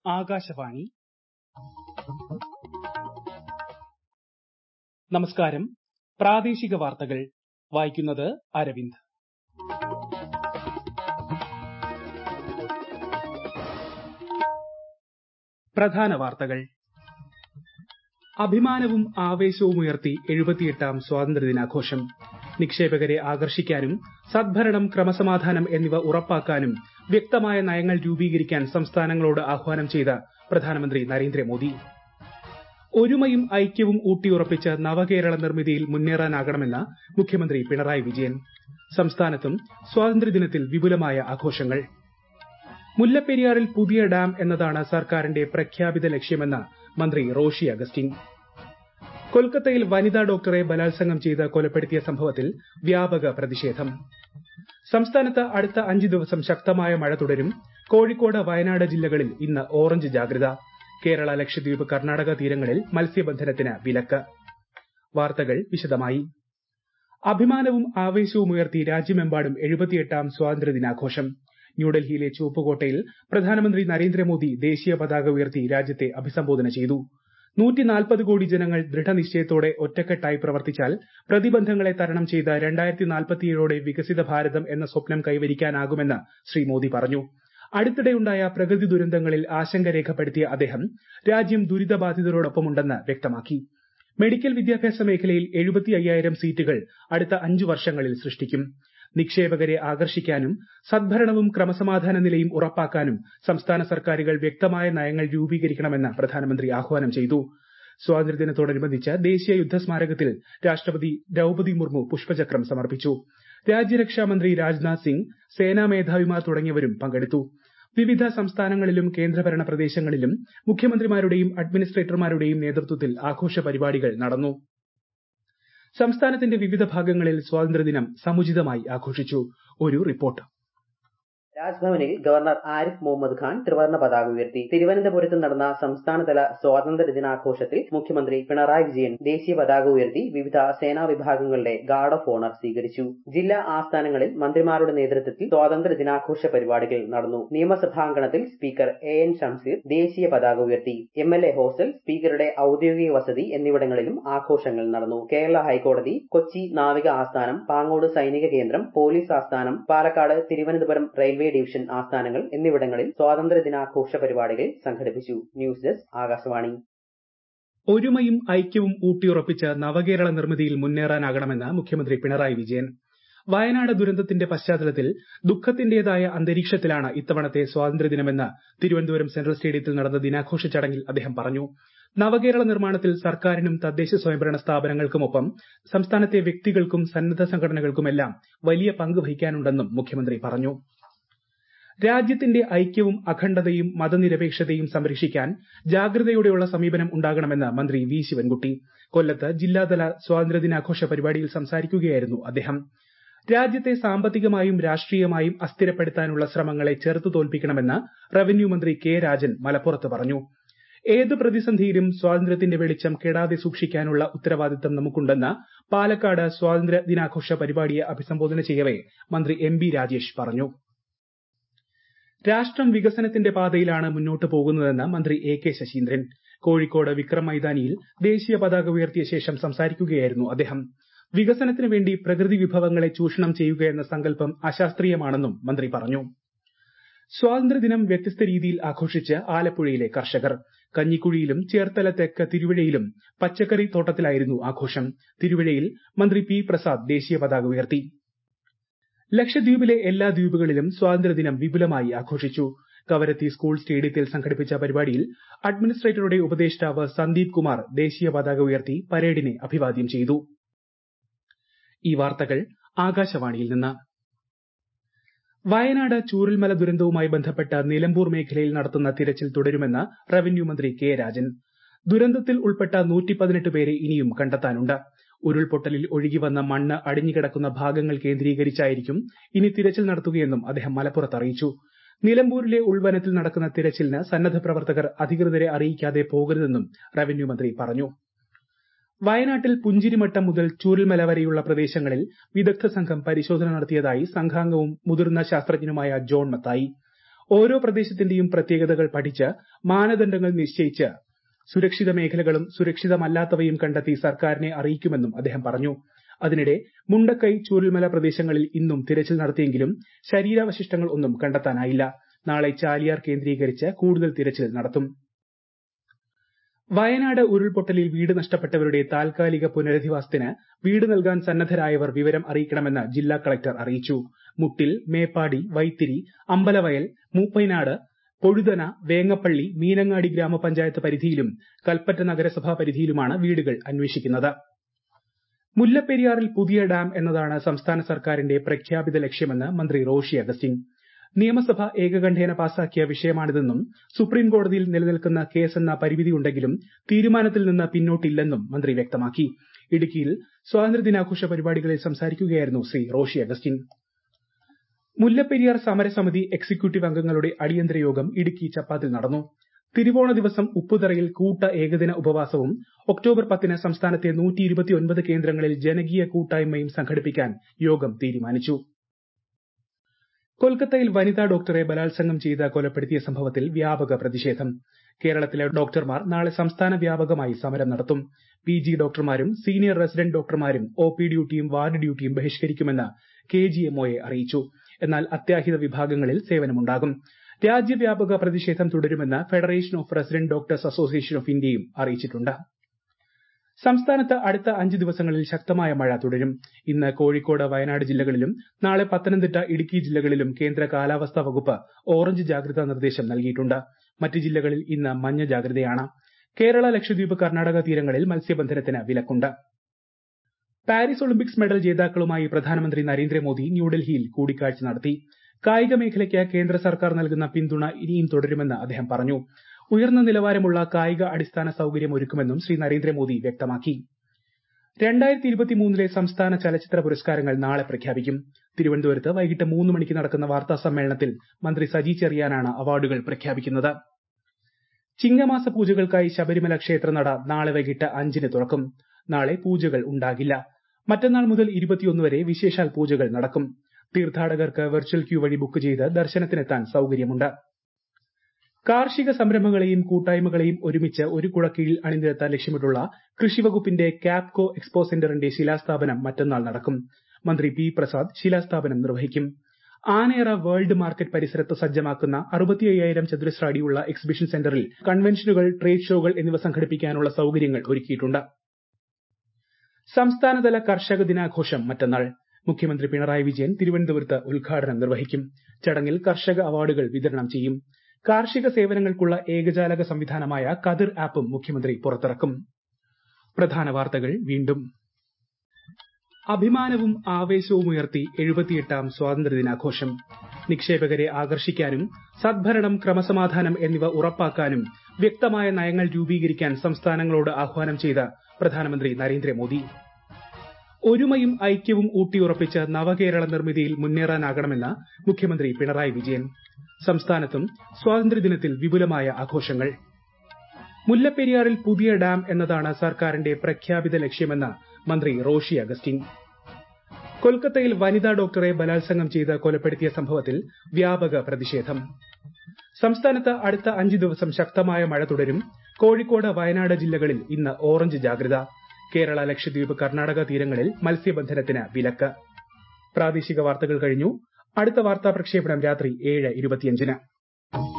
ആകാശവാണി നമസ്കാരം പ്രാദേശിക വാർത്തകൾ വായിക്കുന്നത് അരവിന്ദ് പ്രധാന വാർത്തകൾ അഭിമാനവും ആവേശവുമുയർത്തി എഴുപത്തിയെട്ടാം സ്വാതന്ത്ര്യദിനാഘോഷം നിക്ഷേപകരെ ആകർഷിക്കാനും സദ്ഭരണം ക്രമസമാധാനം എന്നിവ ഉറപ്പാക്കാനും വ്യക്തമായ നയങ്ങൾ രൂപീകരിക്കാൻ സംസ്ഥാനങ്ങളോട് ആഹ്വാനം ചെയ്ത പ്രധാനമന്ത്രി നരേന്ദ്രമോദി ഒരുമയും ഐക്യവും ഊട്ടിയുറപ്പിച്ച് നവകേരള നിർമ്മിതിയിൽ മുന്നേറാനാകണമെന്ന് മുഖ്യമന്ത്രി പിണറായി വിജയൻ സംസ്ഥാനത്തും സ്വാതന്ത്ര്യദിനത്തിൽ വിപുലമായ ആഘോഷങ്ങൾ മുല്ലപ്പെരിയാറിൽ പുതിയ ഡാം എന്നതാണ് സർക്കാരിന്റെ പ്രഖ്യാപിത ലക്ഷ്യമെന്ന് മന്ത്രി റോഷി അഗസ്റ്റിൻ കൊൽക്കത്തയിൽ വനിതാ ഡോക്ടറെ ബലാത്സംഗം ചെയ്ത് കൊലപ്പെടുത്തിയ സംഭവത്തിൽ വ്യാപക പ്രതിഷേധം സംസ്ഥാനത്ത് അടുത്ത അഞ്ച് ദിവസം ശക്തമായ മഴ തുടരും കോഴിക്കോട് വയനാട് ജില്ലകളിൽ ഇന്ന് ഓറഞ്ച് ജാഗ്രത കേരള ലക്ഷദ്വീപ് കർണാടക തീരങ്ങളിൽ മത്സ്യബന്ധനത്തിന് വിലക്ക് വാർത്തകൾ വിശദമായി അഭിമാനവും ആവേശവും ഉയർത്തി രാജ്യമെമ്പാടും എഴുപത്തിയെട്ടാം സ്വാതന്ത്ര്യദിനാഘോഷം ന്യൂഡൽഹിയിലെ ചുവപ്പുകോട്ടയിൽ പ്രധാനമന്ത്രി നരേന്ദ്രമോദി ദേശീയ പതാക ഉയർത്തി രാജ്യത്തെ അഭിസംബോധന ചെയ്തു നൂറ്റിനാൽപ്പത് കോടി ജനങ്ങൾ ദൃഢനിശ്ചയത്തോടെ ഒറ്റക്കെട്ടായി പ്രവർത്തിച്ചാൽ പ്രതിബന്ധങ്ങളെ തരണം ചെയ്ത് രണ്ടായിരത്തി നാൽപ്പത്തിയേഴോടെ വികസിത ഭാരതം എന്ന സ്വപ്നം കൈവരിക്കാനാകുമെന്ന് ശ്രീ മോദി പറഞ്ഞു അടുത്തിടെയുണ്ടായ പ്രകൃതി ദുരന്തങ്ങളിൽ ആശങ്ക രേഖപ്പെടുത്തിയ അദ്ദേഹം രാജ്യം ദുരിതബാധിതരോടൊപ്പമുണ്ടെന്ന് വ്യക്തമാക്കി മെഡിക്കൽ വിദ്യാഭ്യാസ മേഖലയിൽ എഴുപത്തി അയ്യായിരം സീറ്റുകൾ അടുത്ത അഞ്ചു വർഷങ്ങളിൽ സൃഷ്ടിക്കും നിക്ഷേപകരെ ആകർഷിക്കാനും സദ്ഭരണവും ക്രമസമാധാന നിലയും ഉറപ്പാക്കാനും സംസ്ഥാന സർക്കാരുകൾ വ്യക്തമായ നയങ്ങൾ രൂപീകരിക്കണമെന്ന് പ്രധാനമന്ത്രി ആഹ്വാനം ചെയ്തു സ്വാതന്ത്ര്യദിനത്തോടനുബന്ധിച്ച് ദേശീയ യുദ്ധസ്മാരകത്തിൽ രാഷ്ട്രപതി ദ്രൌപതി മുർമു പുഷ്പചക്രം സമർപ്പിച്ചു രാജ്യരക്ഷാ മന്ത്രി രാജ്നാഥ് സിംഗ് സേനാ മേധാവിമാർ തുടങ്ങിയവരും പങ്കെടുത്തു വിവിധ സംസ്ഥാനങ്ങളിലും കേന്ദ്രഭരണ പ്രദേശങ്ങളിലും മുഖ്യമന്ത്രിമാരുടെയും അഡ്മിനിസ്ട്രേറ്റർമാരുടെയും നേതൃത്വത്തിൽ ആഘോഷ പരിപാടികൾ നടന്നു സംസ്ഥാനത്തിന്റെ വിവിധ ഭാഗങ്ങളിൽ സ്വാതന്ത്ര്യദിനം സമുചിതമായി ആഘോഷിച്ചു ഒരു റിപ്പോർട്ട് രാജ്ഭവനിൽ ഗവർണർ ആരിഫ് മുഹമ്മദ് ഖാൻ ത്രിവർണ്ണ പതാക ഉയർത്തി തിരുവനന്തപുരത്ത് നടന്ന സംസ്ഥാനതല സ്വാതന്ത്ര്യ ദിനാഘോഷത്തിൽ മുഖ്യമന്ത്രി പിണറായി വിജയൻ ദേശീയ പതാക ഉയർത്തി വിവിധ സേനാ വിഭാഗങ്ങളുടെ ഗാർഡ് ഓഫ് ഓണർ സ്വീകരിച്ചു ജില്ലാ ആസ്ഥാനങ്ങളിൽ മന്ത്രിമാരുടെ നേതൃത്വത്തിൽ സ്വാതന്ത്ര്യ ദിനാഘോഷ പരിപാടികൾ നടന്നു നിയമസഭാംഗണത്തിൽ സ്പീക്കർ എ എൻ ഷംസീർ ദേശീയ പതാക ഉയർത്തി എം എൽ എ ഹോസ്റ്റൽ സ്പീക്കറുടെ ഔദ്യോഗിക വസതി എന്നിവിടങ്ങളിലും ആഘോഷങ്ങൾ നടന്നു കേരള ഹൈക്കോടതി കൊച്ചി നാവിക ആസ്ഥാനം പാങ്ങോട് സൈനിക കേന്ദ്രം പോലീസ് ആസ്ഥാനം പാലക്കാട് തിരുവനന്തപുരം റെയിൽവേ ഡിവിഷൻ ആസ്ഥാനങ്ങൾ എന്നിവിടങ്ങളിൽ സ്വാതന്ത്ര്യ ദിനാഘോഷ പരിപാടികൾ സംഘടിപ്പിച്ചു ന്യൂസ് ഡെസ്ക് ആകാശവാണി ഒരുമയും ഐക്യവും ഊട്ടിയുറപ്പിച്ച് നവകേരള നിർമ്മിതിയിൽ മുന്നേറാനാകണമെന്ന് മുഖ്യമന്ത്രി പിണറായി വിജയൻ വയനാട് ദുരന്തത്തിന്റെ പശ്ചാത്തലത്തിൽ ദുഃഖത്തിന്റേതായ അന്തരീക്ഷത്തിലാണ് ഇത്തവണത്തെ സ്വാതന്ത്ര്യദിനമെന്ന് തിരുവനന്തപുരം സെൻട്രൽ സ്റ്റേഡിയത്തിൽ നടന്ന ദിനാഘോഷ ചടങ്ങിൽ അദ്ദേഹം പറഞ്ഞു നവകേരള നിർമ്മാണത്തിൽ സർക്കാരിനും തദ്ദേശ സ്വയംഭരണ സ്ഥാപനങ്ങൾക്കുമൊപ്പം സംസ്ഥാനത്തെ വ്യക്തികൾക്കും സന്നദ്ധ സംഘടനകൾക്കുമെല്ലാം വലിയ പങ്ക് വഹിക്കാനുണ്ടെന്നും മുഖ്യമന്ത്രി പറഞ്ഞു രാജ്യത്തിന്റെ ഐക്യവും അഖണ്ഡതയും മതനിരപേക്ഷതയും സംരക്ഷിക്കാൻ ജാഗ്രതയോടെയുള്ള സമീപനം ഉണ്ടാകണമെന്ന് മന്ത്രി വി ശിവൻകുട്ടി കൊല്ലത്ത് ജില്ലാതല സ്വാതന്ത്ര്യദിനാഘോഷ പരിപാടിയിൽ സംസാരിക്കുകയായിരുന്നു അദ്ദേഹം രാജ്യത്തെ സാമ്പത്തികമായും രാഷ്ട്രീയമായും അസ്ഥിരപ്പെടുത്താനുള്ള ശ്രമങ്ങളെ ചെറുത്തു തോൽപ്പിക്കണമെന്ന് റവന്യൂ മന്ത്രി കെ രാജൻ മലപ്പുറത്ത് പറഞ്ഞു ഏത് പ്രതിസന്ധിയിലും സ്വാതന്ത്ര്യത്തിന്റെ വെളിച്ചം കെടാതെ സൂക്ഷിക്കാനുള്ള ഉത്തരവാദിത്തം നമുക്കുണ്ടെന്ന് പാലക്കാട് സ്വാതന്ത്ര്യ ദിനാഘോഷ പരിപാടിയെ അഭിസംബോധന ചെയ്യവെ മന്ത്രി എം ബി രാജേഷ് പറഞ്ഞു രാഷ്ട്രം വികസനത്തിന്റെ പാതയിലാണ് മുന്നോട്ട് പോകുന്നതെന്ന് മന്ത്രി എ കെ ശശീന്ദ്രൻ കോഴിക്കോട് വിക്രം മൈതാനിയിൽ ദേശീയ പതാക ഉയർത്തിയ ശേഷം സംസാരിക്കുകയായിരുന്നു അദ്ദേഹം വികസനത്തിന് വേണ്ടി പ്രകൃതി വിഭവങ്ങളെ ചൂഷണം ചെയ്യുകയെന്ന സങ്കല്പം അശാസ്ത്രീയമാണെന്നും മന്ത്രി പറഞ്ഞു സ്വാതന്ത്ര്യദിനം വ്യത്യസ്ത രീതിയിൽ ആഘോഷിച്ച് ആലപ്പുഴയിലെ കർഷകർ കഞ്ഞിക്കുഴിയിലും ചേർത്തല തെക്ക് തിരുവഴയിലും പച്ചക്കറി തോട്ടത്തിലായിരുന്നു ആഘോഷം തിരുവഴയിൽ മന്ത്രി പി പ്രസാദ് ദേശീയ പതാക ഉയർത്തി ലക്ഷദ്വീപിലെ എല്ലാ ദ്വീപുകളിലും സ്വാതന്ത്ര്യദിനം വിപുലമായി ആഘോഷിച്ചു കവരത്തി സ്കൂൾ സ്റ്റേഡിയത്തിൽ സംഘടിപ്പിച്ച പരിപാടിയിൽ അഡ്മിനിസ്ട്രേറ്ററുടെ ഉപദേഷ്ടാവ് സന്ദീപ് കുമാർ ദേശീയ പതാക ഉയർത്തി പരേഡിനെ അഭിവാദ്യം ചെയ്തു ഈ വാർത്തകൾ ആകാശവാണിയിൽ നിന്ന് വയനാട് ചൂരൽമല ദുരന്തവുമായി ബന്ധപ്പെട്ട് നിലമ്പൂർ മേഖലയിൽ നടത്തുന്ന തിരച്ചിൽ തുടരുമെന്ന് റവന്യൂ മന്ത്രി കെ രാജൻ ദുരന്തത്തിൽ ഉൾപ്പെട്ട നൂറ്റിപ്പതിനെട്ട് പേരെ ഇനിയും കണ്ടെത്താനുണ്ട് ഉരുൾപൊട്ടലിൽ ഒഴുകിവന്ന മണ്ണ് അടിഞ്ഞുകിടക്കുന്ന ഭാഗങ്ങൾ കേന്ദ്രീകരിച്ചായിരിക്കും ഇനി തിരച്ചിൽ നടത്തുകയെന്നും അദ്ദേഹം മലപ്പുറത്ത് അറിയിച്ചു നിലമ്പൂരിലെ ഉൾവനത്തിൽ നടക്കുന്ന തിരച്ചിലിന് സന്നദ്ധ പ്രവർത്തകർ അധികൃതരെ അറിയിക്കാതെ പോകരുതെന്നും റവന്യൂ മന്ത്രി പറഞ്ഞു വയനാട്ടിൽ പുഞ്ചിരിമട്ടം മുതൽ ചൂരൽമല വരെയുള്ള പ്രദേശങ്ങളിൽ വിദഗ്ധ സംഘം പരിശോധന നടത്തിയതായി സംഘാംഗവും മുതിർന്ന ശാസ്ത്രജ്ഞനുമായ ജോൺ മത്തായി ഓരോ പ്രദേശത്തിന്റെയും പ്രത്യേകതകൾ പഠിച്ച് മാനദണ്ഡങ്ങൾ നിശ്ചയിച്ച് സുരക്ഷിത മേഖലകളും സുരക്ഷിതമല്ലാത്തവയും കണ്ടെത്തി സർക്കാരിനെ അറിയിക്കുമെന്നും അദ്ദേഹം പറഞ്ഞു അതിനിടെ മുണ്ടക്കൈ ചൂരൽമല പ്രദേശങ്ങളിൽ ഇന്നും തിരച്ചിൽ നടത്തിയെങ്കിലും ശരീരാവശിഷ്ടങ്ങൾ ഒന്നും കണ്ടെത്താനായില്ല നാളെ ചാലിയാർ കേന്ദ്രീകരിച്ച് കൂടുതൽ തിരച്ചിൽ നടത്തും വയനാട് ഉരുൾപൊട്ടലിൽ വീട് നഷ്ടപ്പെട്ടവരുടെ താൽക്കാലിക പുനരധിവാസത്തിന് വീട് നൽകാൻ സന്നദ്ധരായവർ വിവരം അറിയിക്കണമെന്ന് ജില്ലാ കളക്ടർ അറിയിച്ചു മുട്ടിൽ മേപ്പാടി വൈത്തിരി അമ്പലവയൽ മൂപ്പൈനാട് പൊഴുതന വേങ്ങപ്പള്ളി മീനങ്ങാടി ഗ്രാമപഞ്ചായത്ത് പരിധിയിലും കൽപ്പറ്റ നഗരസഭാ പരിധിയിലുമാണ് വീടുകൾ അന്വേഷിക്കുന്നത് മുല്ലപ്പെരിയാറിൽ പുതിയ ഡാം എന്നതാണ് സംസ്ഥാന സർക്കാരിന്റെ പ്രഖ്യാപിത ലക്ഷ്യമെന്ന് മന്ത്രി റോഷി അഗസ്റ്റിൻ നിയമസഭ ഏകകണ്ഠേന പാസാക്കിയ വിഷയമാണിതെന്നും സുപ്രീംകോടതിയിൽ നിലനിൽക്കുന്ന കേസെന്ന പരിമിതിയുണ്ടെങ്കിലും തീരുമാനത്തിൽ നിന്ന് പിന്നോട്ടില്ലെന്നും മന്ത്രി വ്യക്തമാക്കി ഇടുക്കിയിൽ സ്വാതന്ത്ര്യദിനാഘോഷ പരിപാടികളിൽ സംസാരിക്കുകയായിരുന്നു ശ്രീ റോഷി അഗസ്റ്റിൻ മുല്ലപ്പെരിയാർ സമരസമിതി എക്സിക്യൂട്ടീവ് അംഗങ്ങളുടെ അടിയന്തര യോഗം ഇടുക്കി ചപ്പാത്തിൽ നടന്നു തിരുവോണ ദിവസം ഉപ്പുതറയിൽ കൂട്ട ഏകദിന ഉപവാസവും ഒക്ടോബർ പത്തിന് സംസ്ഥാനത്തെ കേന്ദ്രങ്ങളിൽ ജനകീയ കൂട്ടായ്മയും സംഘടിപ്പിക്കാൻ യോഗം തീരുമാനിച്ചു കൊൽക്കത്തയിൽ വനിതാ ഡോക്ടറെ ബലാത്സംഗം ചെയ്ത് കൊലപ്പെടുത്തിയ സംഭവത്തിൽ വ്യാപക പ്രതിഷേധം കേരളത്തിലെ ഡോക്ടർമാർ നാളെ സംസ്ഥാന വ്യാപകമായി സമരം നടത്തും പി ജി ഡോക്ടർമാരും സീനിയർ റെസിഡന്റ് ഡോക്ടർമാരും ഒ പി ഡ്യൂട്ടിയും വാർഡ് ഡ്യൂട്ടിയും ബഹിഷ്കരിക്കുമെന്ന് കെ ജി എം ഒയെ അറിയിച്ചു എന്നാൽ അത്യാഹിത വിഭാഗങ്ങളിൽ സേവനമുണ്ടാകും രാജ്യവ്യാപക പ്രതിഷേധം തുടരുമെന്ന് federation of resident doctors association of ഇന്ത്യയും അറിയിച്ചിട്ടുണ്ട് സംസ്ഥാനത്ത് അടുത്ത അഞ്ച് ദിവസങ്ങളിൽ ശക്തമായ മഴ തുടരും ഇന്ന് കോഴിക്കോട് വയനാട് ജില്ലകളിലും നാളെ പത്തനംതിട്ട ഇടുക്കി ജില്ലകളിലും കേന്ദ്ര കാലാവസ്ഥാ വകുപ്പ് ഓറഞ്ച് ജാഗ്രതാ നിർദ്ദേശം നൽകിയിട്ടുണ്ട് മറ്റ് ജില്ലകളിൽ ഇന്ന് മഞ്ഞ ജാഗ്രതയാണ് കേരള ലക്ഷദ്വീപ് കർണാടക തീരങ്ങളിൽ മത്സ്യബന്ധനത്തിന് വിലക്കുണ്ട് പാരീസ് ഒളിമ്പിക്സ് മെഡൽ ജേതാക്കളുമായി പ്രധാനമന്ത്രി നരേന്ദ്രമോദി ന്യൂഡൽഹിയിൽ കൂടിക്കാഴ്ച നടത്തി കായിക മേഖലയ്ക്ക് കേന്ദ്ര സർക്കാർ നൽകുന്ന പിന്തുണ ഇനിയും തുടരുമെന്ന് അദ്ദേഹം പറഞ്ഞു ഉയർന്ന നിലവാരമുള്ള കായിക അടിസ്ഥാന സൌകര്യം ഒരുക്കുമെന്നും ശ്രീ നരേന്ദ്രമോദി വ്യക്തമാക്കി രണ്ടായിരത്തി ഇരുപത്തിമൂന്നിലെ സംസ്ഥാന ചലച്ചിത്ര പുരസ്കാരങ്ങൾ നാളെ പ്രഖ്യാപിക്കും തിരുവനന്തപുരത്ത് വൈകിട്ട് മൂന്ന് മണിക്ക് നടക്കുന്ന വാർത്താ സമ്മേളനത്തിൽ മന്ത്രി സജി ചെറിയാനാണ് അവാർഡുകൾ പ്രഖ്യാപിക്കുന്നത് ചിങ്ങമാസ പൂജകൾക്കായി ശബരിമല ക്ഷേത്രനട നാളെ വൈകിട്ട് അഞ്ചിന് തുറക്കും നാളെ പൂജകൾ ഉണ്ടാകില്ല മറ്റന്നാൾ മുതൽ ഇരുപത്തിയൊന്ന് വരെ വിശേഷാൽ പൂജകൾ നടക്കും തീർത്ഥാടകർക്ക് വെർച്വൽ ക്യൂ വഴി ബുക്ക് ചെയ്ത് ദർശനത്തിനെത്താൻ സൌകര്യമുണ്ട് കാർഷിക സംരംഭങ്ങളെയും കൂട്ടായ്മകളെയും ഒരുമിച്ച് ഒരു കുടക്കീഴിൽ അണിനിരത്താൻ ലക്ഷ്യമിട്ടുള്ള കൃഷിവകുപ്പിന്റെ ക്യാപ്കോ എക്സ്പോ സെന്ററിന്റെ ശിലാസ്ഥാപനം മറ്റന്നാൾ നടക്കും മന്ത്രി പി പ്രസാദ് ശിലാസ്ഥാപനം നിർവഹിക്കും ആനയറ വേൾഡ് മാർക്കറ്റ് പരിസരത്ത് സജ്ജമാക്കുന്ന അറുപത്തിയ്യായിരം ചതുരശ്ര അടിയുള്ള എക്സിബിഷൻ സെന്ററിൽ കൺവെൻഷനുകൾ ട്രേഡ് ഷോകൾ എന്നിവ സംഘടിപ്പിക്കാനുള്ള സൌകര്യങ്ങൾ ഒരുക്കിയിട്ടുണ്ട് സംസ്ഥാനതല കർഷക ദിനാഘോഷം മറ്റന്നാൾ മുഖ്യമന്ത്രി പിണറായി വിജയൻ തിരുവനന്തപുരത്ത് ഉദ്ഘാടനം നിർവഹിക്കും ചടങ്ങിൽ കർഷക അവാർഡുകൾ വിതരണം ചെയ്യും കാർഷിക സേവനങ്ങൾക്കുള്ള ഏകജാലക സംവിധാനമായ കതിർ ആപ്പും മുഖ്യമന്ത്രി പുറത്തിറക്കും പ്രധാന വാർത്തകൾ വീണ്ടും അഭിമാനവും ആവേശവും ഉയർത്തി എഴുപത്തിയെട്ടാം സ്വാതന്ത്ര്യദിനാഘോഷം നിക്ഷേപകരെ ആകർഷിക്കാനും സദ്ഭരണം ക്രമസമാധാനം എന്നിവ ഉറപ്പാക്കാനും വ്യക്തമായ നയങ്ങൾ രൂപീകരിക്കാൻ സംസ്ഥാനങ്ങളോട് ആഹ്വാനം ചെയ്ത പ്രധാനമന്ത്രി നരേന്ദ്രമോദി ഒരുമയും ഐക്യവും ഊട്ടിയുറപ്പിച്ച് നവകേരള നിർമ്മിതിയിൽ മുന്നേറാനാകണമെന്ന് മുഖ്യമന്ത്രി പിണറായി വിജയൻ സംസ്ഥാനത്തും സ്വാതന്ത്ര്യദിനത്തിൽ വിപുലമായ ആഘോഷങ്ങൾ മുല്ലപ്പെരിയാറിൽ പുതിയ ഡാം എന്നതാണ് സർക്കാരിന്റെ പ്രഖ്യാപിത ലക്ഷ്യമെന്ന് മന്ത്രി റോഷി അഗസ്റ്റിൻ കൊൽക്കത്തയിൽ വനിതാ ഡോക്ടറെ ബലാത്സംഗം ചെയ്ത് കൊലപ്പെടുത്തിയ സംഭവത്തിൽ വ്യാപക പ്രതിഷേധം സംസ്ഥാനത്ത് അടുത്ത അഞ്ച് ദിവസം ശക്തമായ മഴ തുടരും കോഴിക്കോട് വയനാട് ജില്ലകളിൽ ഇന്ന് ഓറഞ്ച് ജാഗ്രത കേരള ലക്ഷദ്വീപ് കർണാടക തീരങ്ങളിൽ മത്സ്യബന്ധനത്തിന് വിലക്ക് പ്രാദേശിക വാർത്തകൾ കഴിഞ്ഞു അടുത്ത വാർത്താ പ്രക്ഷേപണം രാത്രി ഏഴ് ഇരുപത്തിയഞ്ചിന്